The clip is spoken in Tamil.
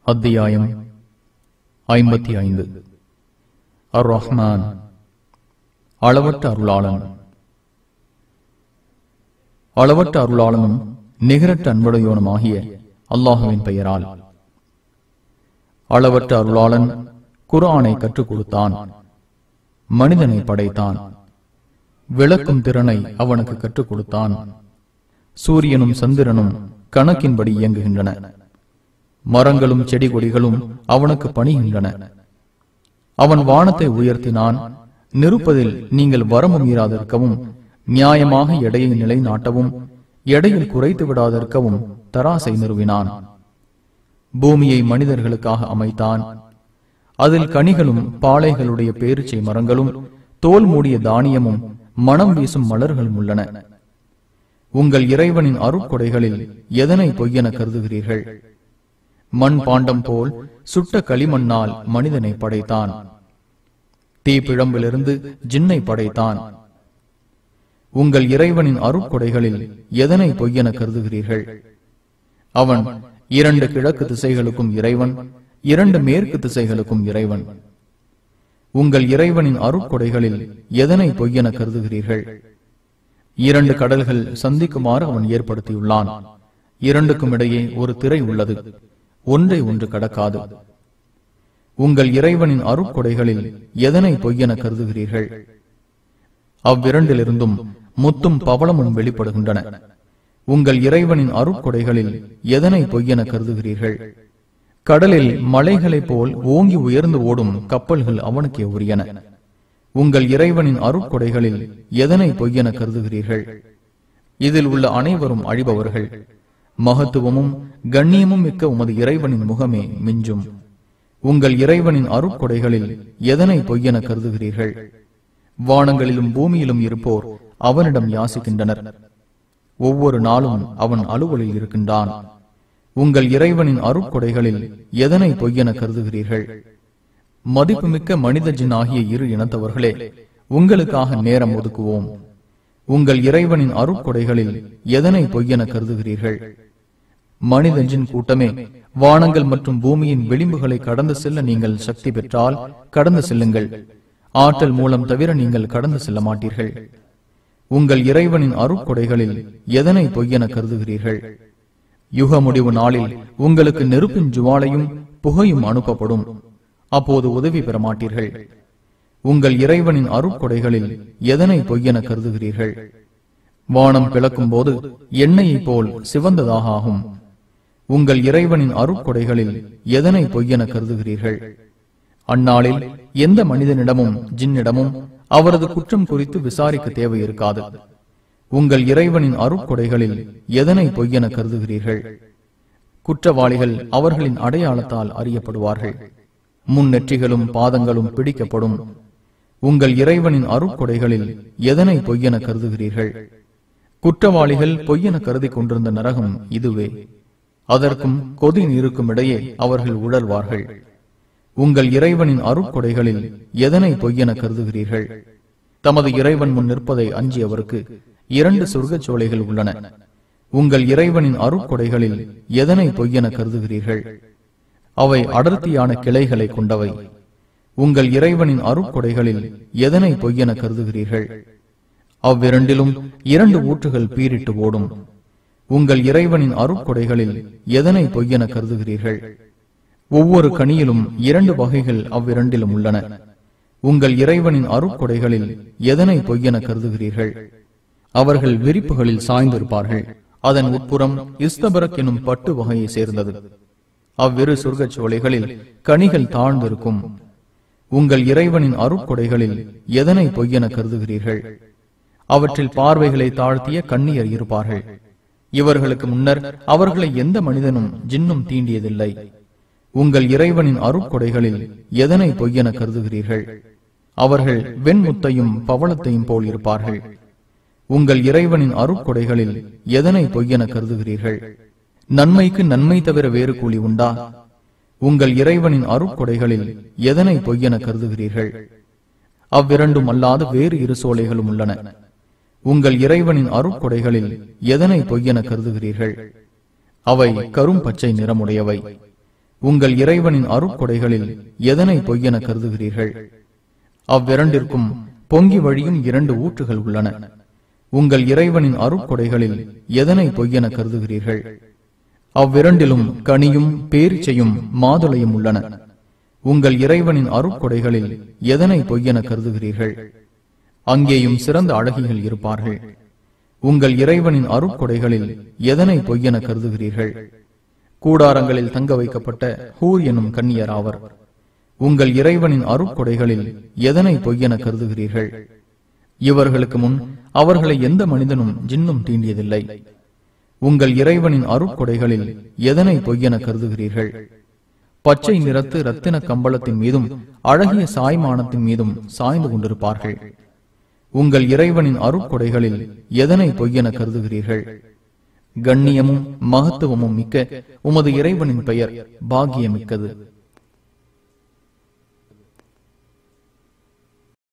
அத்தியாயம் ஐம்பத்தி ஐந்து அர் ரஹ்மான் அளவற்ற அருளாளன் அளவற்ற அருளாளனும் நிகரற்ற அன்புடையோனுமாகிய அல்லாஹுவின் பெயரால் அளவற்ற அருளாளன் குர்ஆனை கற்றுக் கொடுத்தான் மனிதனை படைத்தான் விளக்கும் திறனை அவனுக்கு கற்றுக் கொடுத்தான் சூரியனும் சந்திரனும் கணக்கின்படி இயங்குகின்றன மரங்களும் செடி கொடிகளும் அவனுக்கு பணிகின்றன அவன் வானத்தை உயர்த்தினான் நிருப்பதில் நீங்கள் வரம்பு மீறாதிருக்கவும் நியாயமாக எடையை நிலைநாட்டவும் எடையில் குறைத்து விடாதிருக்கவும் தராசை நிறுவினான் பூமியை மனிதர்களுக்காக அமைத்தான் அதில் கனிகளும் பாளைகளுடைய பேரிச்சை மரங்களும் தோல் மூடிய தானியமும் மனம் வீசும் மலர்களும் உள்ளன உங்கள் இறைவனின் அருட்கொடைகளில் எதனை பொய்யென கருதுகிறீர்கள் மண் பாண்டம் போல் சுட்ட களிமண்ணால் மனிதனை படைத்தான் தீப்பிழம்பிலிருந்து ஜின்னை படைத்தான் உங்கள் இறைவனின் அருட்கொடைகளில் எதனை பொய்யென கருதுகிறீர்கள் அவன் இரண்டு கிழக்கு திசைகளுக்கும் இறைவன் இரண்டு மேற்கு திசைகளுக்கும் இறைவன் உங்கள் இறைவனின் அருட்கொடைகளில் எதனை பொய்யென கருதுகிறீர்கள் இரண்டு கடல்கள் சந்திக்குமாறு அவன் ஏற்படுத்தியுள்ளான் இரண்டுக்கும் இடையே ஒரு திரை உள்ளது ஒன்றை ஒன்று கடக்காது உங்கள் இறைவனின் அருட்கொடைகளில் எதனை பொய்யென கருதுகிறீர்கள் அவ்விரண்டிலிருந்தும் முத்தும் பவளமும் வெளிப்படுகின்றன உங்கள் இறைவனின் அருட்கொடைகளில் எதனை பொய்யென கருதுகிறீர்கள் கடலில் மலைகளைப் போல் ஓங்கி உயர்ந்து ஓடும் கப்பல்கள் அவனுக்கே உரியன உங்கள் இறைவனின் அருட்கொடைகளில் எதனை பொய்யென கருதுகிறீர்கள் இதில் உள்ள அனைவரும் அழிபவர்கள் மகத்துவமும் கண்ணியமும் மிக்க உமது இறைவனின் முகமே மிஞ்சும் உங்கள் இறைவனின் அருட்கொடைகளில் எதனை பொய்யென கருதுகிறீர்கள் வானங்களிலும் பூமியிலும் இருப்போர் அவனிடம் யாசிக்கின்றனர் ஒவ்வொரு நாளும் அவன் அலுவலில் இருக்கின்றான் உங்கள் இறைவனின் அருட்கொடைகளில் எதனை பொய்யென கருதுகிறீர்கள் மதிப்புமிக்க மனித ஜின் ஆகிய இரு இனத்தவர்களே உங்களுக்காக நேரம் ஒதுக்குவோம் உங்கள் இறைவனின் அருட்கொடைகளில் எதனை பொய்யென கருதுகிறீர்கள் மனித ஜின் கூட்டமே வானங்கள் மற்றும் பூமியின் விளிம்புகளை கடந்து செல்ல நீங்கள் சக்தி பெற்றால் கடந்து செல்லுங்கள் ஆற்றல் மூலம் தவிர நீங்கள் கடந்து செல்ல மாட்டீர்கள் உங்கள் இறைவனின் அருட்கொடைகளில் எதனை பொய்யென கருதுகிறீர்கள் யுக முடிவு நாளில் உங்களுக்கு நெருப்பின் ஜுவாலையும் புகையும் அனுப்பப்படும் அப்போது உதவி பெற மாட்டீர்கள் உங்கள் இறைவனின் அருட்கொடைகளில் எதனை பொய்யென கருதுகிறீர்கள் வானம் பிளக்கும் போது எண்ணெயைப் போல் சிவந்ததாக ஆகும் உங்கள் இறைவனின் அருட்கொடைகளில் எதனை பொய்யென கருதுகிறீர்கள் அந்நாளில் எந்த மனிதனிடமும் ஜின்னிடமும் அவரது குற்றம் குறித்து விசாரிக்க தேவை இருக்காது உங்கள் இறைவனின் அருட்கொடைகளில் எதனை பொய்யென கருதுகிறீர்கள் குற்றவாளிகள் அவர்களின் அடையாளத்தால் அறியப்படுவார்கள் முன்னெற்றிகளும் பாதங்களும் பிடிக்கப்படும் உங்கள் இறைவனின் அருட்கொடைகளில் எதனை பொய்யென கருதுகிறீர்கள் குற்றவாளிகள் பொய்யென கருதி கொண்டிருந்த நரகம் இதுவே அதற்கும் கொதி நீருக்கும் இடையே அவர்கள் உழல்வார்கள் உங்கள் இறைவனின் அருட்கொடைகளில் எதனை பொய்யென கருதுகிறீர்கள் தமது இறைவன் முன் நிற்பதை அஞ்சியவருக்கு இரண்டு சொர்க்கச் சோலைகள் உள்ளன உங்கள் இறைவனின் அருட்கொடைகளில் எதனை பொய்யென கருதுகிறீர்கள் அவை அடர்த்தியான கிளைகளை கொண்டவை உங்கள் இறைவனின் அருட்கொடைகளில் எதனை பொய்யென கருதுகிறீர்கள் அவ்விரண்டிலும் இரண்டு ஊற்றுகள் பீரிட்டு ஓடும் உங்கள் இறைவனின் அருட்கொடைகளில் எதனை பொய்யென கருதுகிறீர்கள் ஒவ்வொரு கனியிலும் இரண்டு வகைகள் அவ்விரண்டிலும் உள்ளன உங்கள் இறைவனின் அருட்கொடைகளில் எதனை பொய்யென கருதுகிறீர்கள் அவர்கள் விரிப்புகளில் சாய்ந்திருப்பார்கள் அதன் உட்புறம் இஸ்தபரக் எனும் பட்டு வகையை சேர்ந்தது அவ்விரு சொர்க்கச் சோலைகளில் கனிகள் தாழ்ந்திருக்கும் உங்கள் இறைவனின் அருட்கொடைகளில் எதனை பொய்யென கருதுகிறீர்கள் அவற்றில் பார்வைகளை தாழ்த்திய கண்ணியர் இருப்பார்கள் இவர்களுக்கு முன்னர் அவர்களை எந்த மனிதனும் ஜின்னும் தீண்டியதில்லை உங்கள் இறைவனின் அருட்கொடைகளில் எதனை பொய்யென கருதுகிறீர்கள் அவர்கள் வெண்முத்தையும் பவளத்தையும் போல் இருப்பார்கள் உங்கள் இறைவனின் அருட்கொடைகளில் எதனை பொய்யென கருதுகிறீர்கள் நன்மைக்கு நன்மை தவிர வேறு கூலி உண்டா உங்கள் இறைவனின் அருட்கொடைகளில் எதனை பொய்யென கருதுகிறீர்கள் அவ்விரண்டும் அல்லாத வேறு இரு சோலைகளும் உள்ளன உங்கள் இறைவனின் அருட்கொடைகளில் எதனை பொய்யென கருதுகிறீர்கள் அவை கரும் பச்சை நிறமுடையவை உங்கள் இறைவனின் அருட்கொடைகளில் எதனை பொய்யென கருதுகிறீர்கள் அவ்விரண்டிற்கும் பொங்கி வழியும் இரண்டு ஊற்றுகள் உள்ளன உங்கள் இறைவனின் அருட்கொடைகளில் எதனை பொய்யென கருதுகிறீர்கள் அவ்விரண்டிலும் கனியும் பேரிச்சையும் மாதுளையும் உள்ளன உங்கள் இறைவனின் அருட்கொடைகளில் எதனை பொய்யென கருதுகிறீர்கள் அங்கேயும் சிறந்த அழகிகள் இருப்பார்கள் உங்கள் இறைவனின் அருட்கொடைகளில் எதனை பொய்யென கருதுகிறீர்கள் கூடாரங்களில் தங்க வைக்கப்பட்ட ஹூர் எனும் கன்னியர் ஆவர் உங்கள் இறைவனின் அருட்கொடைகளில் எதனை பொய்யென கருதுகிறீர்கள் இவர்களுக்கு முன் அவர்களை எந்த மனிதனும் ஜின்னும் தீண்டியதில்லை உங்கள் இறைவனின் அருட்கொடைகளில் எதனை பொய்யென கருதுகிறீர்கள் பச்சை நிறத்து ரத்தின கம்பளத்தின் மீதும் அழகிய சாய்மானத்தின் மீதும் சாய்ந்து கொண்டிருப்பார்கள் உங்கள் இறைவனின் அருட்கொடைகளில் எதனை பொய்யென கருதுகிறீர்கள் கண்ணியமும் மகத்துவமும் மிக்க உமது இறைவனின் பெயர் பாக்கியமிக்கது